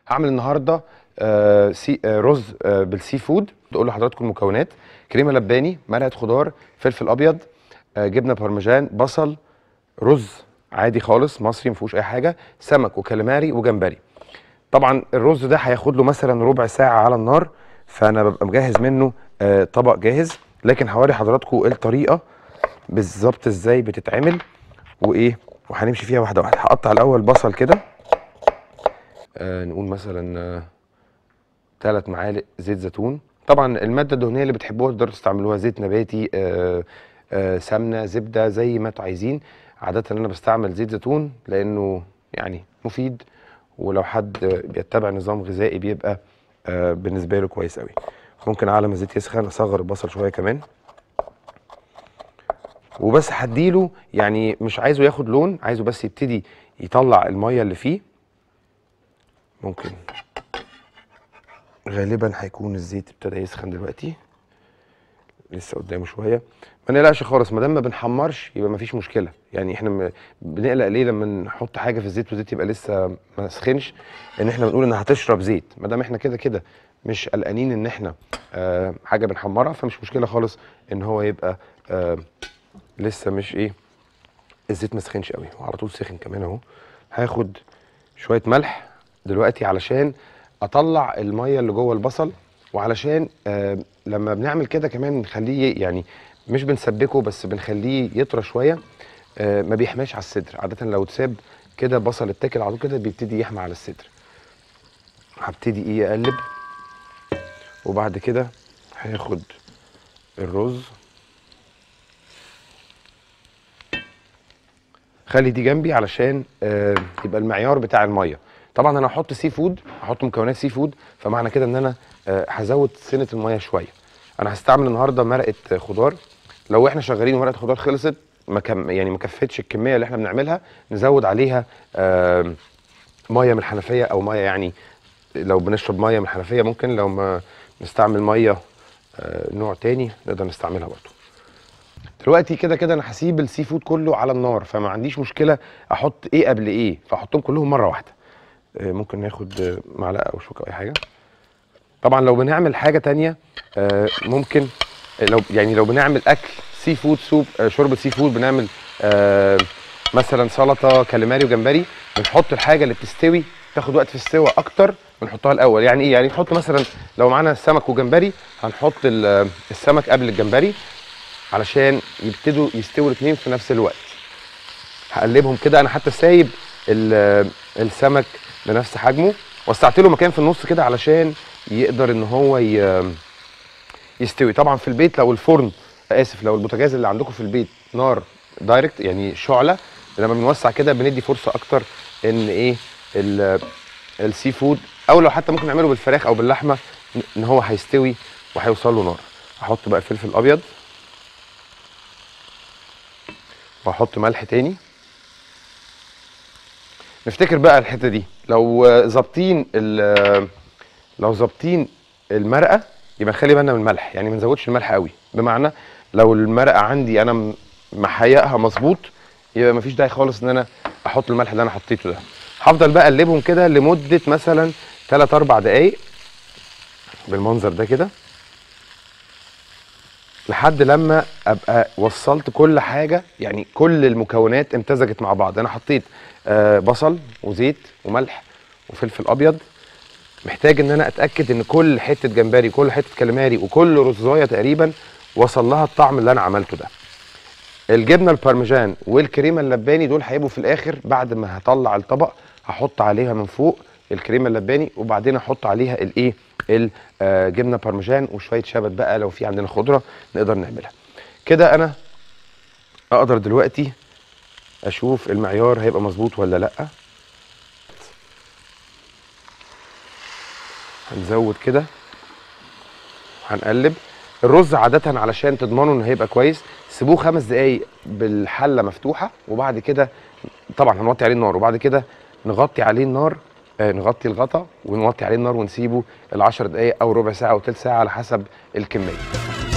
هعمل النهارده آه سي آه رز آه بالسي فود تقول لحضراتكم المكونات كريمه لباني مرقه خضار فلفل ابيض آه جبنه بارميجان بصل رز عادي خالص مصري ما فيهوش اي حاجه سمك وكاليماري وجمبري طبعا الرز ده هياخد له مثلا ربع ساعه على النار فانا ببقى مجهز منه آه طبق جاهز لكن هوري حضراتكم الطريقه بالظبط ازاي بتتعمل وايه وهنمشي فيها واحده واحده هقطع الاول بصل كده آه نقول مثلا آه ثلاث معالق زيت زيتون طبعا الماده الدهنيه اللي بتحبوها تقدروا تستعملوها زيت نباتي آه آه سمنه زبده زي ما انتوا عايزين عاده انا بستعمل زيت زيتون لانه يعني مفيد ولو حد بيتبع نظام غذائي بيبقى آه بالنسبه له كويس قوي ممكن على ما الزيت يسخن اصغر البصل شويه كمان وبس هديله يعني مش عايزه ياخد لون عايزه بس يبتدي يطلع الميه اللي فيه ممكن غالبا هيكون الزيت ابتدى يسخن دلوقتي لسه قدامه شويه ما نقلقش خالص ما دام ما بنحمرش يبقى ما فيش مشكله يعني احنا م- بنقلق ليه لما نحط حاجه في الزيت والزيت يبقى لسه ما سخنش ان احنا بنقول انها هتشرب زيت ما دام احنا كده كده مش قلقانين ان احنا آه حاجه بنحمرها فمش مشكله خالص ان هو يبقى آه لسه مش ايه الزيت ما سخنش قوي وعلى طول سخن كمان اهو هاخد شويه ملح دلوقتي علشان اطلع الميه اللي جوه البصل وعلشان آه لما بنعمل كده كمان نخليه يعني مش بنسبكه بس بنخليه يطرى شويه آه ما بيحماش على الصدر عاده لو اتساب كده بصل اتاكل على طول كده بيبتدي يحمى على الصدر هبتدي ايه اقلب وبعد كده هاخد الرز خلي دي جنبي علشان آه يبقى المعيار بتاع الميه طبعا انا هحط سي فود هحط مكونات سي فود فمعنى كده ان انا آه هزود سنه الميه شويه انا هستعمل النهارده مرقه خضار لو احنا شغالين ومرقه خضار خلصت ما كم يعني ما كفتش الكميه اللي احنا بنعملها نزود عليها آه ميه من الحنفيه او ميه يعني لو بنشرب ميه من الحنفيه ممكن لو ما نستعمل ميه آه نوع تاني نقدر نستعملها برضه دلوقتي كده كده انا هسيب السي فود كله على النار فما عنديش مشكله احط ايه قبل ايه فاحطهم كلهم مره واحده آه، ممكن ناخد آه، معلقه او شوكه او اي حاجه طبعا لو بنعمل حاجه تانية آه، ممكن آه، لو يعني لو بنعمل اكل سي فود سوب آه، شوربه سي فود بنعمل آه، مثلا سلطه كاليماري وجمبري بنحط الحاجه اللي بتستوي تاخد وقت في السوا اكتر بنحطها الاول يعني ايه يعني نحط مثلا لو معانا سمك وجمبري هنحط ال- السمك قبل الجمبري علشان يبتدوا يستووا الاثنين في نفس الوقت هقلبهم كده انا حتى سايب ال- السمك بنفس حجمه وسعت له مكان في النص كده علشان يقدر ان هو ي- يستوي طبعا في البيت لو الفرن اسف لو البوتاجاز اللي عندكم في البيت نار دايركت يعني شعله لما بنوسع كده بندي فرصه اكتر ان ايه ال- السي فود او لو حتى ممكن نعمله بالفراخ او باللحمه ان هو هيستوي وهيوصل له نار احط بقى فلفل ابيض واحط ملح تاني نفتكر بقى الحته دي لو آه، ظابطين ال- لو ظابطين المرقه يبقى نخلي بالنا من الملح يعني ما نزودش الملح قوي بمعنى لو المرقه عندي انا م- محيقها مظبوط يبقى مفيش داعي خالص ان انا احط الملح اللي انا حطيته ده هفضل بقى اقلبهم كده لمده مثلا 3 4 دقائق بالمنظر ده كده لحد لما ابقى وصلت كل حاجه يعني كل المكونات امتزجت مع بعض انا حطيت آه بصل وزيت وملح وفلفل ابيض محتاج ان انا اتاكد ان كل حته جمبري كل حته كاليماري وكل رزايه تقريبا وصل لها الطعم اللي انا عملته ده الجبنه البارميجان والكريمه اللباني دول هيبقوا في الاخر بعد ما هطلع الطبق هحط عليها من فوق الكريمه اللباني وبعدين احط عليها الايه الجبنه بارميجان وشويه شبت بقى لو في عندنا خضره نقدر نعملها كده انا اقدر دلوقتي اشوف المعيار هيبقى مظبوط ولا لا هنزود كده هنقلب الرز عادة علشان تضمنوا ان هيبقى كويس سيبوه خمس دقايق بالحلة مفتوحة وبعد كده طبعا هنوطي عليه النار وبعد كده نغطي عليه النار آه نغطي الغطا ونوطي عليه النار ونسيبه العشر دقايق او ربع ساعة او تلت ساعة على حسب الكمية